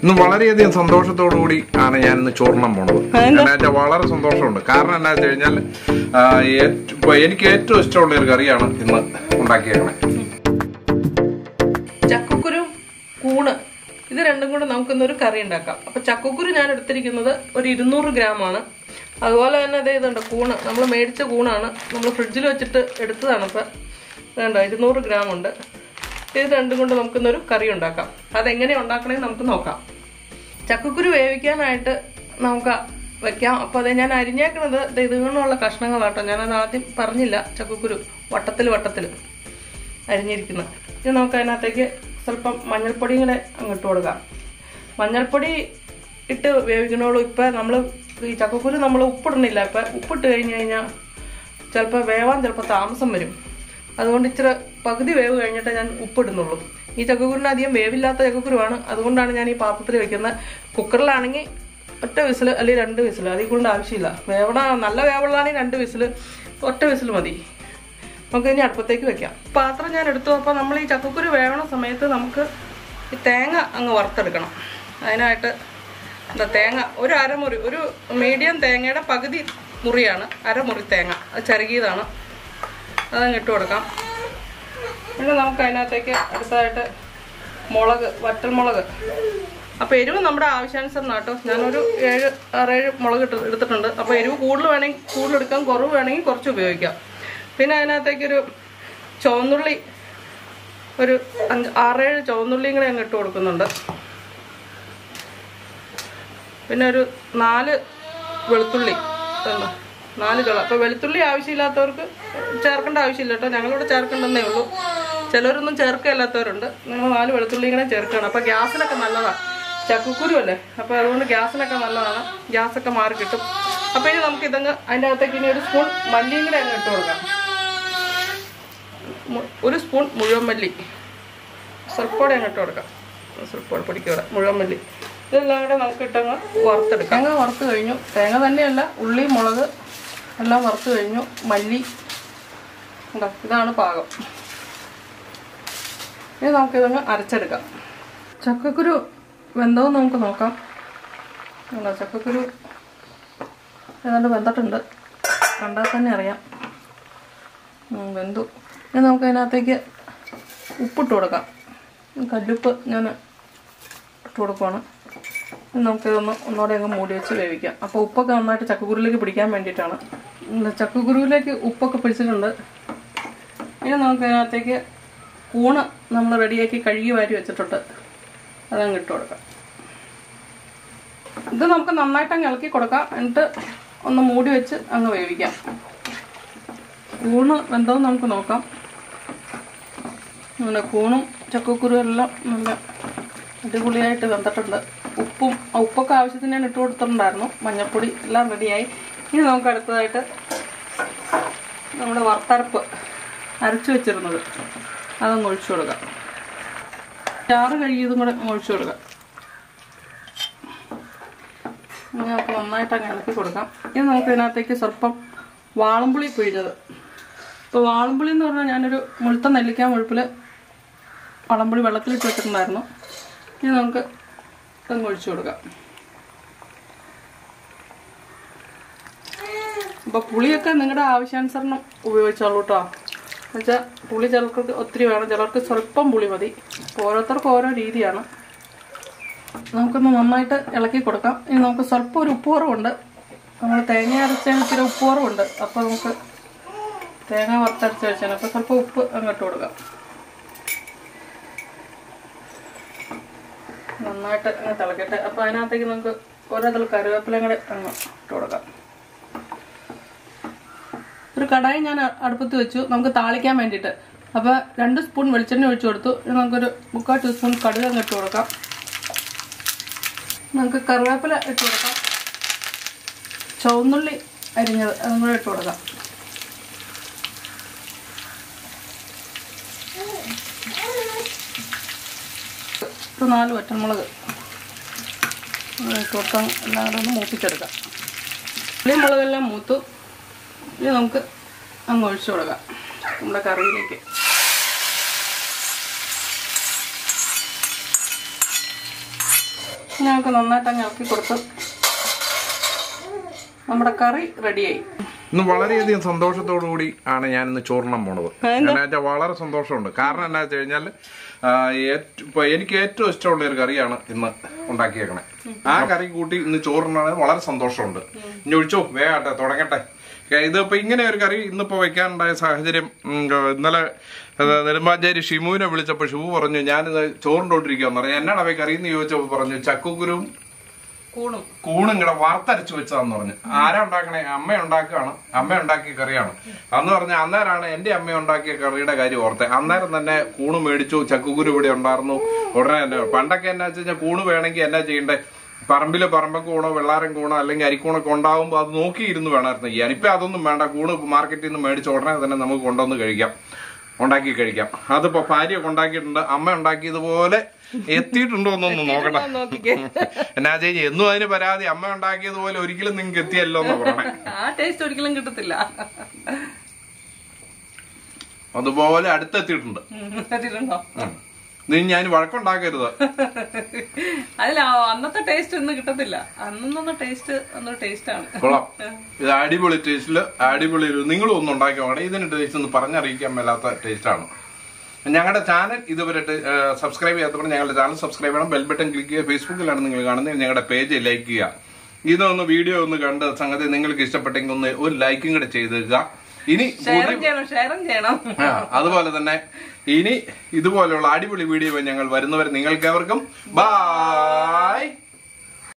ഇന്ന് വളരെയധികം സന്തോഷത്തോടു കൂടി ആണ് ഞാൻ ഇന്ന് ചോറിനാൻ പോണത് അതെന്താ? എന്നാ വെച്ചാൽ വളരെ സന്തോഷമുണ്ട് കാരണം എന്നാ വെച്ച് കഴിഞ്ഞാൽ ആ, ഏറ്റ- ഇപ്പൊ എനിക്ക് ഏറ്റവും ഇഷ്ടമുള്ള ഒരു കറിയാണ് ഇന്ന് ഉണ്ടാക്കിയേക്കണേ ചക്കക്കുരു കൂണ് ഇത് രണ്ടും കൂടെ നമുക്കിന്നൊരു കറി ഉണ്ടാക്കാം അപ്പൊ ചക്കക്കുരു ഞാൻ എടുത്തിരിക്കുന്നത് ഒരു ഇരുന്നൂറ് ഗ്രാം ആണ് അതുപോലെ തന്നെ അതേ ഇതുണ്ട് കൂണ് നമ്മൾ മേടിച്ച കൂണാണ് നമ്മൾ ഫ്രിഡ്ജിൽ വെച്ചിട്ട് എടുത്തതാണ് ഇപ്പൊ വേണ്ട ഇരുന്നൂറ് ഗ്രാം ഉണ്ട് ഇത് രണ്ടും കൊണ്ട് നമുക്കിന്നൊരു കറി ഉണ്ടാക്കാം അതെങ്ങനെ ഉണ്ടാക്കണേ നമുക്ക് നോക്കാം ചക്കക്കുരു വേവിക്കാനായിട്ട് നമുക്ക് വെക്കാം അപ്പോൾ അത് ഞാൻ അരിഞ്ഞേക്കണത് ദേ ഇതിനുള്ള കഷ്ണങ്ങളാട്ടോ ഞാനത് ആദ്യം പറഞ്ഞില്ല ചക്കക്കുരു വട്ടത്തിൽ വട്ടത്തിൽ അരിഞ്ഞിരിക്കുന്നത് ഇത് നമുക്ക് അതിനകത്തേക്ക് സ്വല്പം മഞ്ഞൾപ്പൊടിയും കൂടെ അങ്ങോട്ട് കൊടുക്കാം മഞ്ഞൾപ്പൊടി ഇട്ട് വേവിക്കണോളൂ ഇപ്പം നമ്മൾ ഈ ചക്കക്കുരു നമ്മൾ ഉപ്പിടണില്ല ഇപ്പം ഉപ്പിട്ട് കഴിഞ്ഞ് കഴിഞ്ഞാൽ ചിലപ്പോൾ വേവാൻ ചിലപ്പോൾ താമസം വരും അതുകൊണ്ട് ഇച്ചിരി പകുതി വേവ് കഴിഞ്ഞിട്ട് ഞാൻ ഉപ്പിടുന്നുള്ളൂ ഈ ചക്കക്കുരുന്ന് അധികം വേവില്ലാത്ത ചക്കക്കുരുവാണ് അതുകൊണ്ടാണ് ഞാൻ ഈ പാത്രത്തിൽ വെക്കുന്നത് കുക്കറിലാണെങ്കിൽ ഒറ്റ വിസിൽ അല്ലെങ്കിൽ രണ്ട് വിസിൽ അതിൽ കൂടുതൽ ആവശ്യമില്ല വേവണ നല്ല വേവുള്ളതാണെങ്കിൽ രണ്ട് വിസിൽ ഒറ്റ വിസിൽ മതി നമുക്ക് ഇനി അടുപ്പത്തേക്ക് വെക്കാം പാത്രം ഞാൻ എടുത്തു അപ്പോൾ നമ്മൾ ഈ ചക്കക്കുരു വേവണ സമയത്ത് നമുക്ക് ഈ തേങ്ങ അങ്ങ് വറുത്തെടുക്കണം അതിനായിട്ട് എന്താ തേങ്ങ ഒരു അരമുറി ഒരു മീഡിയം തേങ്ങയുടെ പകുതി മുറിയാണ് അരമുറി തേങ്ങ അത് ചരുകിയതാണ് അതങ്ങ് ഇട്ട് കൊടുക്കാം പിന്നെ നമുക്ക് അതിനകത്തേക്ക് അടുത്തതായിട്ട് മുളക് വറ്റൽമുളക് അപ്പോൾ എരിവ് നമ്മുടെ ആവശ്യാനുസരണം കേട്ടോ ഞാനൊരു ഏഴ് ആറേഴ് മുളക് ഇട്ട് എടുത്തിട്ടുണ്ട് അപ്പോൾ എരിവ് കൂടുതൽ വേണമെങ്കിൽ കൂടുതൽ എടുക്കാം കുറവ് വേണമെങ്കിൽ കുറച്ച് ഉപയോഗിക്കാം പിന്നെ അതിനകത്തേക്കൊരു ചുവന്നുള്ളി ഒരു അഞ്ച് ആറേഴ് ചുവന്നുള്ളിയും കൂടെ അങ്ങ് ഇട്ട് കൊടുക്കുന്നുണ്ട് പിന്നെ ഒരു നാല് വെളുത്തുള്ളി ഇതുണ്ട്. നാല് ചുള അപ്പോൾ വെളുത്തുള്ളി ആവശ്യമില്ലാത്തവർക്ക് ചേർക്കേണ്ട ആവശ്യമില്ല കേട്ടോ ഞങ്ങളിവിടെ ചേർക്കേണ്ടെന്നേ ഉള്ളൂ ചിലരൊന്നും ചേർക്കില്ലാത്തവരുണ്ട് നിങ്ങൾ നാല് വെളുത്തുള്ളി ഇങ്ങനെ ചേർക്കണം അപ്പോൾ ഗ്യാസിനൊക്കെ നല്ലതാണ് ചക്കക്കുരു അല്ലേ അപ്പോൾ അതുകൊണ്ട് ഗ്യാസിനൊക്കെ നല്ലതാണ് ഗ്യാസൊക്കെ മാറി കിട്ടും അപ്പോൾ ഇനി നമുക്ക് ഇതങ്ങ് അതിൻ്റെ അകത്തേക്ക് ഇനി ഒരു സ്പൂൺ മല്ലിയും കൂടെ അങ്ങ് ഇട്ട് കൊടുക്കാം മു- ഒരു സ്പൂൺ മുഴുവൻ മല്ലി സ്വൽപ്പോടെ അങ്ങ് ഇട്ട് കൊടുക്കാം സ്വൽപ്പോടെ പൊടിക്കൂടെ മുഴുവൻ മല്ലി ഇതെല്ലാം കൂടെ നമുക്ക് ഇട്ടങ്ങ് വറുത്തെടുക്കാം തേങ്ങ വറുത്ത് കഴിഞ്ഞു തേങ്ങ തന്നെയല്ല ഉള്ളി മുളക് എല്ലാം വറുത്ത് കഴിഞ്ഞു മല്ലി ഉണ്ടോ ഇതാണ് പാകം ഇനി നമുക്കിതങ്ങ് അരച്ചെടുക്കാം ചക്കക്കുരു വെന്തോ നമുക്ക് നോക്കാം ഉണ്ടോ ചക്കക്കുരു ഏതാണ്ട് വെന്തിട്ടുണ്ട് കണ്ടാൽ തന്നെ അറിയാം ഉം, വെന്തു ഇനി നമുക്ക് അതിനകത്തേക്ക് ഉപ്പിട്ട് കൊടുക്കാം കല്ലുപ്പ് ഞാൻ ഇട്ട് കൊടുക്കുവാണ് ഇനി നമുക്കിതൊന്ന് ഒന്നുകൂടെ അങ്ങ് മൂടി വെച്ച് വേവിക്കാം അപ്പോൾ ഉപ്പൊക്കെ നന്നായിട്ട് ചക്കക്കുരുവിലേക്ക് പിടിക്കാൻ വേണ്ടിയിട്ടാണ് ഉം, ചക്കക്കുരുവിലേക്ക് ഉപ്പൊക്കെ പിടിച്ചിട്ടുണ്ട് ഇനി നമുക്ക് അതിനകത്തേക്ക് കൂണ് നമ്മൾ റെഡിയാക്കി കഴുകി വാരി വെച്ചിട്ടുണ്ട് അതങ്ങ് ഇട്ട് കൊടുക്കാം ഇത് നമുക്ക് നന്നായിട്ട് അങ്ങ് ഇളക്കി കൊടുക്കാം എന്നിട്ട് ഒന്ന് മൂടി വെച്ച് അങ്ങ് വേവിക്കാം കൂണ് വെന്തോന്ന് നമുക്ക് നോക്കാം നമ്മുടെ കൂണും ചക്കക്കുരു എല്ലാം നല്ല അടിപൊളിയായിട്ട് വെന്തിട്ടുണ്ട് ഉപ്പും ആ ഉപ്പൊക്കെ ആവശ്യത്തിന് ഞാൻ ഇട്ട് കൊടുത്തിട്ടുണ്ടായിരുന്നു മഞ്ഞൾപ്പൊടി എല്ലാം റെഡിയായി ഇനി നമുക്ക് അടുത്തതായിട്ട് നമ്മുടെ വറുത്തരപ്പ് അരച്ചു വെച്ചിരുന്നത് അതൊന്ന് ഒഴിച്ചു കൊടുക്കാം ചാറ് കഴുകിയതും കൂടെ അങ്ങ് ഒഴിച്ചു കൊടുക്കാം ഇനി നമുക്ക് നന്നായിട്ട് അങ്ങ് ഇളക്കി കൊടുക്കാം ഇനി നമുക്ക് ഇതിനകത്തേക്ക് സ്വല്പം വാളംപുളി പിഴിഞ്ഞത് ഇപ്പോൾ വാളംപുളി എന്ന് പറഞ്ഞാൽ ഞാനൊരു മുഴുത്ത നെല്ലിക്കാൻ മുഴുപ്പിൽ വളംപുളി വെള്ളത്തിലിട്ട് വെച്ചിട്ടുണ്ടായിരുന്നു ഇനി നമുക്ക് അങ്ങ് ഒഴിച്ചു കൊടുക്കാം അപ്പോൾ പുളിയൊക്കെ നിങ്ങളുടെ ആവശ്യാനുസരണം ഉപയോഗിച്ചോളൂ കേട്ടോ എന്നുവെച്ചാൽ പുളി ചിലർക്ക് ഒത്തിരി വേണം ചിലർക്ക് സ്വല്പം പുളി മതി അപ്പോൾ ഓരോരുത്തർക്കും ഓരോ രീതിയാണ് നമുക്കൊന്ന് നന്നായിട്ട് ഇളക്കി കൊടുക്കാം ഇനി നമുക്ക് സ്വല്പം ഒരു ഉപ്പ് കുറവുണ്ട് നമ്മൾ തേങ്ങ അരച്ചതിന് ഇച്ചിരി ഉപ്പ് കുറവുണ്ട് അപ്പോൾ നമുക്ക് തേങ്ങ വറുത്തരച്ച് വെച്ചാൽ അപ്പോൾ സ്വല്പം ഉപ്പ് അങ്ങോട്ട് കൊടുക്കാം നന്നായിട്ട് അങ്ങ് തിളക്കട്ടെ അപ്പോൾ അതിനകത്തേക്ക് നമുക്ക് ഓരോ തല കറിവേപ്പിലയും കൂടെ അങ്ങ് ഇട്ട് കൊടുക്കാം ഒരു കടായി ഞാൻ അ- അടുപ്പത്ത് വെച്ചു നമുക്ക് താളിക്കാൻ വേണ്ടിയിട്ട് അപ്പോൾ രണ്ട് സ്പൂൺ വെളിച്ചെണ്ണ ഒഴിച്ചു കൊടുത്തു ഇനി നമുക്കൊരു മുക്കാൽ ടീസ്പൂൺ കടുക് അങ്ങ് ഇട്ട് കൊടുക്കാം നമുക്ക് കറിവേപ്പില ഇട്ട് കൊടുക്കാം ചുവന്നുള്ളി അരിഞ്ഞത് അതും കൂടെ ഇട്ട് കൊടുക്കാം ഒരു നാല് വറ്റൽമുളക് അത് ഇട്ട് കൊടുക്കാം എല്ലാം കൂടെ ഒന്ന് മൂപ്പിച്ചെടുക്കാം ഉള്ളിയും മുളകെല്ലാം മൂത്തു ഇനി നമുക്ക് അങ്ങ് ഒഴിച്ചു കൊടുക്കാം നമ്മുടെ കറിയിലേക്ക് ഇനി നമുക്ക് നന്നായിട്ട് അങ്ങ് ഇളക്കി കൊടുത്ത് നമ്മുടെ കറി റെഡിയായി ഇന്ന് വളരെയധികം സന്തോഷത്തോടു കൂടി ആണ് ഞാൻ ഇന്ന് ചോറിനാൻ പോണത് എന്നാ വെച്ചാൽ വളരെ സന്തോഷമുണ്ട് കാരണം എന്നാ വെച്ച് കഴിഞ്ഞാൽ ആ, ഏറ്റ- ഇപ്പൊ എനിക്ക് ഏറ്റവും ഇഷ്ടമുള്ള ഒരു കറിയാണ് ഇന്ന് ഉണ്ടാക്കിയേക്കണേ ആ കറി കൂട്ടി ഇന്ന് ചോറിനാണ് വളരെ സന്തോഷമുണ്ട് ഇനി ഒഴിച്ചോ വേഗട്ടെ തുടങ്ങട്ടെ ഏ, ഇതിപ്പോ ഇങ്ങനെ ഒരു കറി ഇന്നിപ്പോ വെക്കാനുണ്ടായ സാഹചര്യം ഉം, ഇന്നലെ അത് നെടുമ്പാഞ്ചേരി ഷിമുവിനെ വിളിച്ചപ്പോൾ ഷിമു പറഞ്ഞു ഞാനിത് ചോറിണ്ടോണ്ടിരിക്കുകയെന്ന് പറഞ്ഞു എന്നാടാ കറി എന്ന് ചോദിച്ചപ്പോൾ പറഞ്ഞു ചക്കുക്കുരും കൂണും കൂണും കൂടെ വറുത്തരച്ച് വെച്ചതാന്ന് പറഞ്ഞു ആരാ ഉണ്ടാക്കണേ അമ്മ ഉണ്ടാക്കുകയാണ് അമ്മ ഉണ്ടാക്കിയ കറിയാണ് അന്ന് പറഞ്ഞ അന്നേരമാണ് എന്റെ അമ്മ ഉണ്ടാക്കിയ കറിയുടെ കാര്യം ഓർത്തെ അന്നേരം തന്നെ കൂണ് മേടിച്ചു ചക്കുകുരു ഇവിടെ ഉണ്ടായിരുന്നു ഉടനെ തന്നെ പണ്ടൊക്കെ എന്നാ വെച്ച് കഴിഞ്ഞാൽ കൂണ് വേണമെങ്കിൽ എന്നാ ചെയ്യണ്ടേ പറമ്പില് പറമ്പ കൂണോ വെള്ളാരം കൂണോ അല്ലെങ്കിൽ അരിക്കൂണൊക്കെ ഉണ്ടാവുമ്പോൾ അത് നോക്കിയിരുന്ന് വേണമായിരുന്നു ചെയ്യാൻ ഇപ്പൊ അതൊന്നും വേണ്ട കൂണ് മാർക്കറ്റിൽ നിന്ന് മേടിച്ച് ഉടനെ തന്നെ നമുക്ക് കൊണ്ടുവന്ന് കഴിക്കാം ഉണ്ടാക്കി കഴിക്കാം അതിപ്പോ ഭാര്യ ഉണ്ടാക്കിയിട്ടുണ്ട് അമ്മ ഉണ്ടാക്കിയതുപോലെ എത്തിയിട്ടുണ്ടോ എന്നൊന്ന് നോക്കട്ടെ നോക്കിക്കേ എന്നാ ചേച്ചി എന്നും അതിന് പരാതി അമ്മ ഉണ്ടാക്കിയതുപോലെ ഒരിക്കലും നിങ്ങൾക്ക് എത്തിയല്ലോ എന്ന് പറയണേ ആ ടേസ്റ്റ് ഒരിക്കലും കിട്ടത്തില്ല അതുപോലെ അടുത്തെത്തിയിട്ടുണ്ട് ഉം, കേട്ടിട്ടുണ്ടോ ഉം. നീ ഞാൻ വഴക്കുണ്ടാക്കരുത് അതിൽ അന്നത്തെ ടേസ്റ്റ് ഒന്നും കിട്ടത്തില്ല അന്നൊന്ന ടേസ്റ്റ് ഒന്നൊരു ടേസ്റ്റ് ആണ് കൊള്ളാം ഇത് അടിപൊളി ടേസ്റ്റില് അടിപൊളി ഒരു നിങ്ങളും ഒന്ന് ഉണ്ടാക്കി നോക്കണം ഇതിന് ടേസ്റ്റ് ഒന്ന് പറഞ്ഞറിയിക്കാൻ മേലാത്ത ടേസ്റ്റ് ആണ് ഞങ്ങളുടെ ചാനൽ ഇതുവരെ സബ്സ്ക്രൈബ് ചെയ്യാത്തപ്പോൾ ഞങ്ങളുടെ ചാനൽ സബ്സ്ക്രൈബ് ചെയ്യണം ബെൽ ബട്ടൺ ക്ലിക്ക് ചെയ്യുക ഫേസ്ബുക്കിലാണ് നിങ്ങൾ കാണുന്നത് ഞങ്ങളുടെ പേജ് ലൈക്ക് ചെയ്യുക ഇതൊന്ന് വീഡിയോ ഒന്ന് കണ്ട് സംഗതി നിങ്ങൾക്ക് ഇഷ്ടപ്പെട്ടെങ്കിൽ ഒന്ന് ഒരു ലൈക്കും കൂടെ ചെയ്തേക്കുക ഇനി ഷെയറും ചെയ്യണം ഷെയറും ചെയ്യണം ആ, അതുപോലെ തന്നെ ഇനി ഇതുപോലെയുള്ള അടിപൊളി വീഡിയോ ഞങ്ങൾ വരുന്നവരെ നിങ്ങൾക്ക് എവർക്കും ബായ്